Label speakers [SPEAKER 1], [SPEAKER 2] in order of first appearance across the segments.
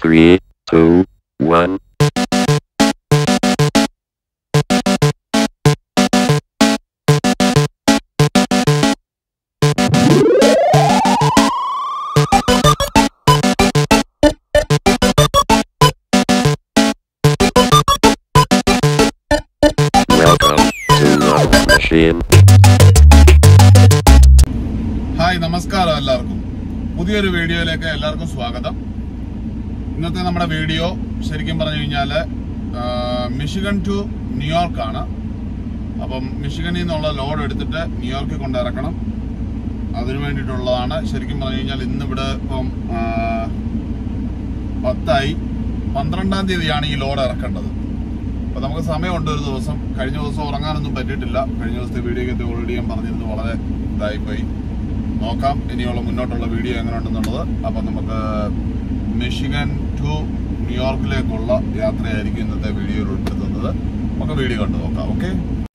[SPEAKER 1] Three, two, one. Welcome to Love Machine.
[SPEAKER 2] Hi നമസ്കാരം എല്ലാവർക്കും പുതിയൊരു വീഡിയോയിലേക്ക് എല്ലാവർക്കും സ്വാഗതം ഇന്നത്തെ നമ്മുടെ വീഡിയോ ശരിക്കും പറഞ്ഞു കഴിഞ്ഞാല് ആ, മിഷിഗൺ ടു ന്യൂയോർക്ക് ആണ് അപ്പം മിഷിഗണിൽ നിന്നുള്ള ലോഡ് എടുത്തിട്ട് ന്യൂയോർക്കിൽ കൊണ്ട് ഇറക്കണം അതിനു വേണ്ടിയിട്ടുള്ളതാണ് ശരിക്കും പറഞ്ഞു കഴിഞ്ഞാൽ ഇന്നിവിടെ ഇപ്പം ആ, പത്തായി പന്ത്രണ്ടാം തീയതിയാണ് ഈ ലോഡ് ഇറക്കേണ്ടത് അപ്പൊ നമുക്ക് സമയമുണ്ട് ഒരു ദിവസം കഴിഞ്ഞ ദിവസം ഉറങ്ങാനൊന്നും പറ്റിയിട്ടില്ല കഴിഞ്ഞ ദിവസത്തെ വീഡിയോയ്ക്ക് ഓൾറെഡി ഞാൻ പറഞ്ഞിരുന്നു വളരെ ഇതായിപ്പോയി നോക്കാം ഇനിയുള്ള മുന്നോട്ടുള്ള വീഡിയോ എങ്ങനെ ഉണ്ടെന്നുള്ളത് അപ്പൊ നമുക്ക് മിഷിഗൻ ടു ന്യൂയോർക്കിലേക്കുള്ള യാത്രയായിരിക്കും ഇന്നത്തെ വീഡിയോയിൽ ഉൾപ്പെടുത്തുന്നത് നമുക്ക് വീഡിയോ കണ്ടു നോക്കാം ഓക്കെ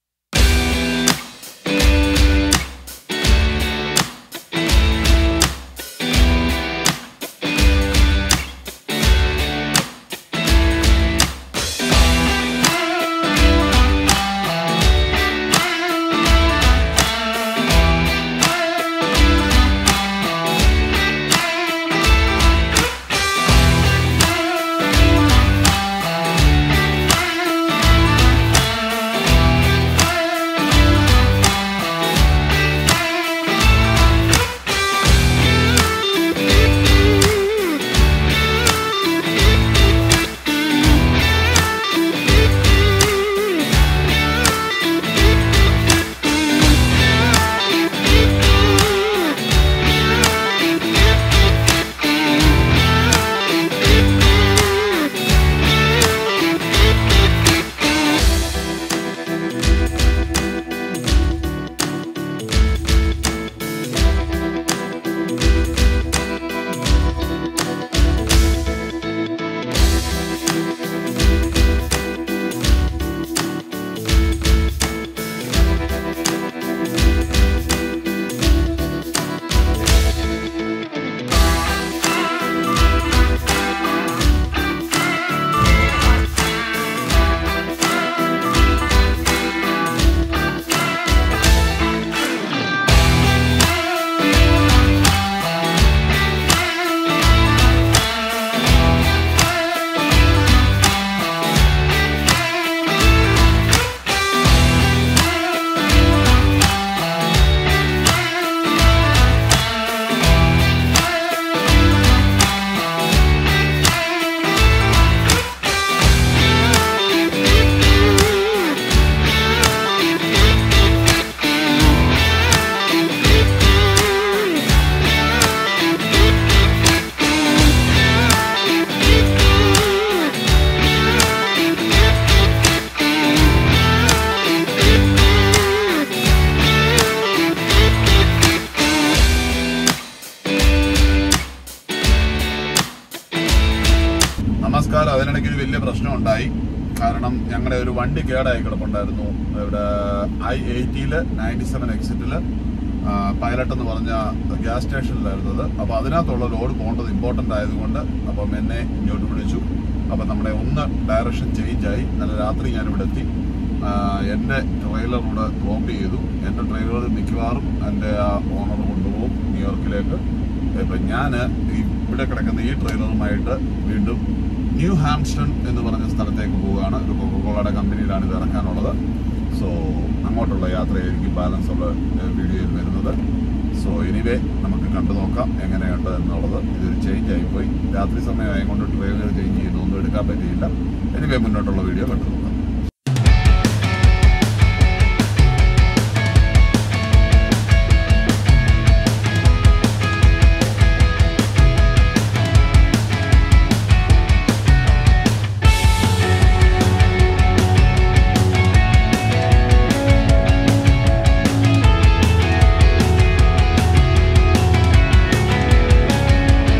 [SPEAKER 2] നമസ്കാരം അതിനിടയ്ക്ക് ഒരു വലിയ പ്രശ്നം ഉണ്ടായി കാരണം ഞങ്ങളുടെ ഒരു വണ്ടി കേടായി കിടപ്പുണ്ടായിരുന്നു ഇവിടെ ഐ എയ്റ്റിയില് നയൻറ്റി സെവൻ എക്സിറ്റില് പൈലറ്റ് എന്ന് പറഞ്ഞ ഗ്യാസ് സ്റ്റേഷനിലായിരുന്നത് അപ്പൊ അതിനകത്തുള്ള ലോഡ് പോകേണ്ടത് ഇമ്പോർട്ടന്റ് ആയതുകൊണ്ട് അപ്പം എന്നെ ഇങ്ങോട്ട് വിളിച്ചു അപ്പൊ നമ്മുടെ ഒന്ന് ഡയറക്ഷൻ ചേഞ്ച് ആയി നല്ല രാത്രി ഞാൻ ഇവിടെ എത്തി ആ, എന്റെ ട്രെയിലർ ഇവിടെ ഡ്രോപ്പ് ചെയ്തു എന്റെ ട്രെയിലർ മിക്കവാറും എന്റെ ആ ഓണർ കൊണ്ടുപോകും ന്യൂയോർക്കിലേക്ക് ഇപ്പൊ ഞാന് ഈ ഇവിടെ കിടക്കുന്ന ഈ ട്രെയിലറുമായിട്ട് വീണ്ടും ന്യൂ ഹാംസ്റ്റൺ എന്ന് പറഞ്ഞ സ്ഥലത്തേക്ക് പോവുകയാണ് ഒരു കൊക്കോളയുടെ കമ്പനിയിലാണ് ഇത് ഇറക്കാനുള്ളത് സോ അങ്ങോട്ടുള്ള യാത്രയായിരിക്കും ബാലൻസ് ഉള്ള ഏഹ്, വീഡിയോയിൽ വരുന്നത് സോ എനിവേ നമുക്ക് കണ്ടു നോക്കാം എങ്ങനെയുണ്ട് എന്നുള്ളത് ഇതൊരു ചേഞ്ച് ആയിപ്പോയി രാത്രി സമയമായതുകൊണ്ട് ട്രെയിലർ ചേഞ്ച് ചെയ്യുന്നു ഒന്നും എടുക്കാൻ പറ്റിയില്ല എനിവേ മുന്നോട്ടുള്ള വീഡിയോ കണ്ടു നോക്കാം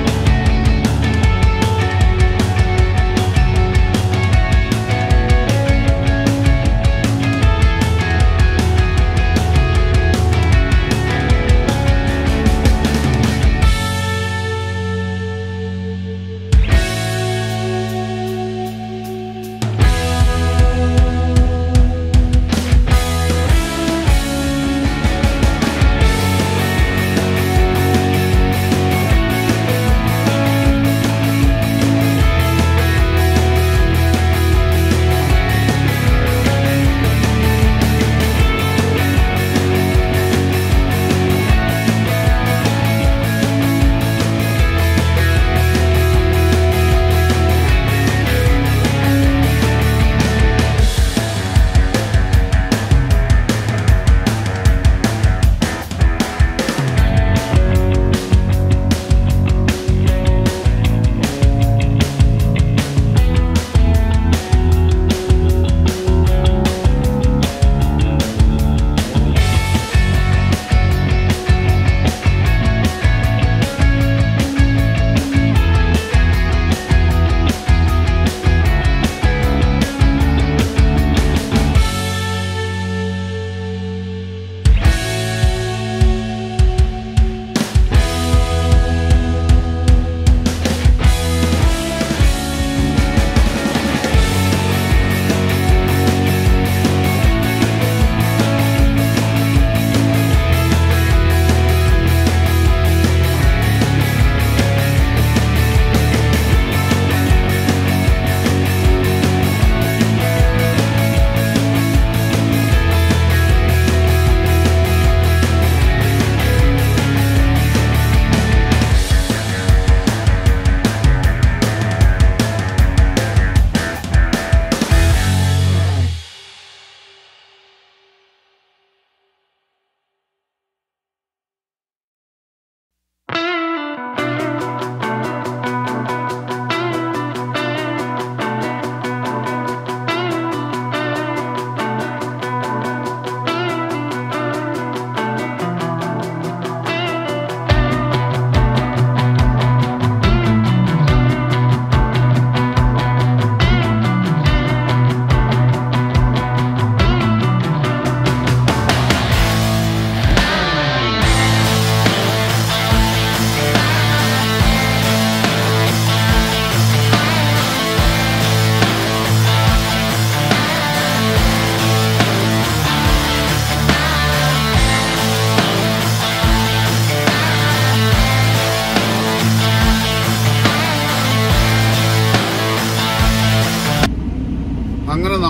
[SPEAKER 3] Thank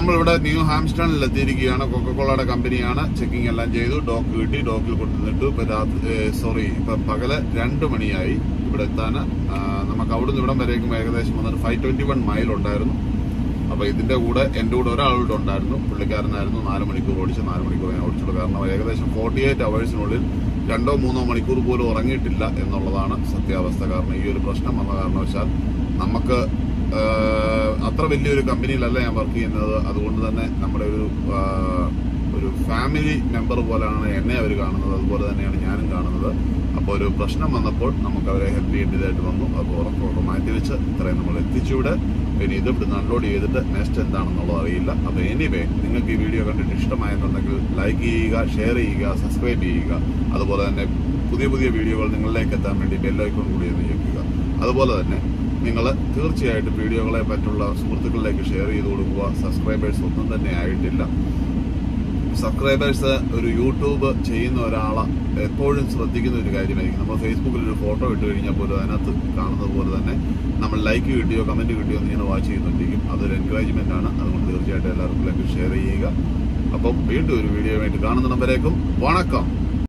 [SPEAKER 2] നമ്മളിവിടെ ന്യൂ ഹാംസ്റ്റണിൽ എത്തിയിരിക്കുകയാണ് കൊക്കക്കോളയുടെ കമ്പനിയാണ് ചെക്കിംഗ് എല്ലാം ചെയ്തു ഡോക്ക് കിട്ടി ഡോക്കിൽ കൊണ്ടുവന്നിട്ടു ഇപ്പൊ രാത്രി സോറി ഇപ്പൊ പകല് രണ്ട് മണിയായി ഇവിടെ എത്താൻ നമുക്ക് അവിടുന്ന് ഇവിടം വരേക്കും ഏകദേശം വന്നിട്ട് ഫൈവ് ട്വന്റി വൺ മൈൽ ഉണ്ടായിരുന്നു അപ്പൊ ഇതിന്റെ കൂടെ എന്റെ കൂടെ ഒരാളുടെ ഉണ്ടായിരുന്നു പുള്ളിക്കാരനായിരുന്നു നാല് മണിക്കൂർ ഓടിച്ച് നാല് മണിക്കൂർ ഞാൻ ഓടിച്ചുള്ളൂ കാരണം ഏകദേശം ഫോർട്ടി എയ്റ്റ് അവേഴ്സിനുള്ളിൽ രണ്ടോ മൂന്നോ മണിക്കൂർ പോലും ഉറങ്ങിയിട്ടില്ല എന്നുള്ളതാണ് സത്യാവസ്ഥ കാരണം ഈ ഒരു പ്രശ്നം വന്ന കാരണവശാൽ നമുക്ക് ആഹ്, അത്ര വലിയൊരു കമ്പനിയിലല്ല ഞാൻ വർക്ക് ചെയ്യുന്നത് അതുകൊണ്ട് തന്നെ നമ്മുടെ ഒരു ആഹ്, ഒരു ഫാമിലി മെമ്പർ പോലെയാണ് എന്നെ അവർ കാണുന്നത് അതുപോലെ തന്നെയാണ് ഞാനും കാണുന്നത് അപ്പോൾ ഒരു പ്രശ്നം വന്നപ്പോൾ നമുക്ക് അവരെ ഹെൽപ്പ് ചെയ്യേണ്ടതായിട്ട് വന്നു അപ്പോൾ ഉറക്കമൊക്കെ മാറ്റി വെച്ച് ഇത്രയും നമ്മൾ എത്തിച്ചുവിടെ ഇനി ഇത് ഇവിടുന്ന് അൺലോഡ് ചെയ്തിട്ട് നെക്സ്റ്റ് എന്താണെന്നുള്ളത് അറിയില്ല അപ്പോൾ എനിവേ നിങ്ങൾക്ക് ഈ വീഡിയോ കണ്ടിട്ട് ഇഷ്ടമായെന്നുണ്ടെങ്കിൽ ലൈക്ക് ചെയ്യുക ഷെയർ ചെയ്യുക സബ്സ്ക്രൈബ് ചെയ്യുക അതുപോലെ തന്നെ പുതിയ പുതിയ വീഡിയോകൾ നിങ്ങളിലേക്ക് എത്താൻ വേണ്ടി ബെല്ലൈക്കോൺ കൂടി ഒന്ന് ഞെക്കുക അതുപോലെ തന്നെ നിങ്ങൾ തീർച്ചയായിട്ടും വീഡിയോകളെ മറ്റുള്ള സുഹൃത്തുക്കളിലേക്ക് ഷെയർ ചെയ്ത് കൊടുക്കുക സബ്സ്ക്രൈബേഴ്സ് ഒന്നും തന്നെ ആയിട്ടില്ല സബ്സ്ക്രൈബേഴ്സ് ഒരു യൂട്യൂബ് ചെയ്യുന്ന ഒരാളെ എപ്പോഴും ശ്രദ്ധിക്കുന്ന ഒരു കാര്യമായിരിക്കും നമ്മൾ ഫേസ്ബുക്കിൽ ഒരു ഫോട്ടോ ഇട്ട് കഴിഞ്ഞാൽ പോലും അതിനകത്ത് കാണുന്നത് പോലെ തന്നെ നമ്മൾ ലൈക്ക് കിട്ടിയോ കമന്റ് കിട്ടിയോ എന്ന് ഇങ്ങനെ വാച്ച് ചെയ്യുന്നുണ്ടെങ്കിൽ അതൊരു എൻകറേജ്മെന്റ് ആണ് അതുകൊണ്ട് തീർച്ചയായിട്ടും എല്ലാവർക്കും ഷെയർ ചെയ്യുക അപ്പം വീണ്ടും ഒരു വീഡിയോ ആയിട്ട് കാണുന്ന നമ്പരേക്കും വണക്കം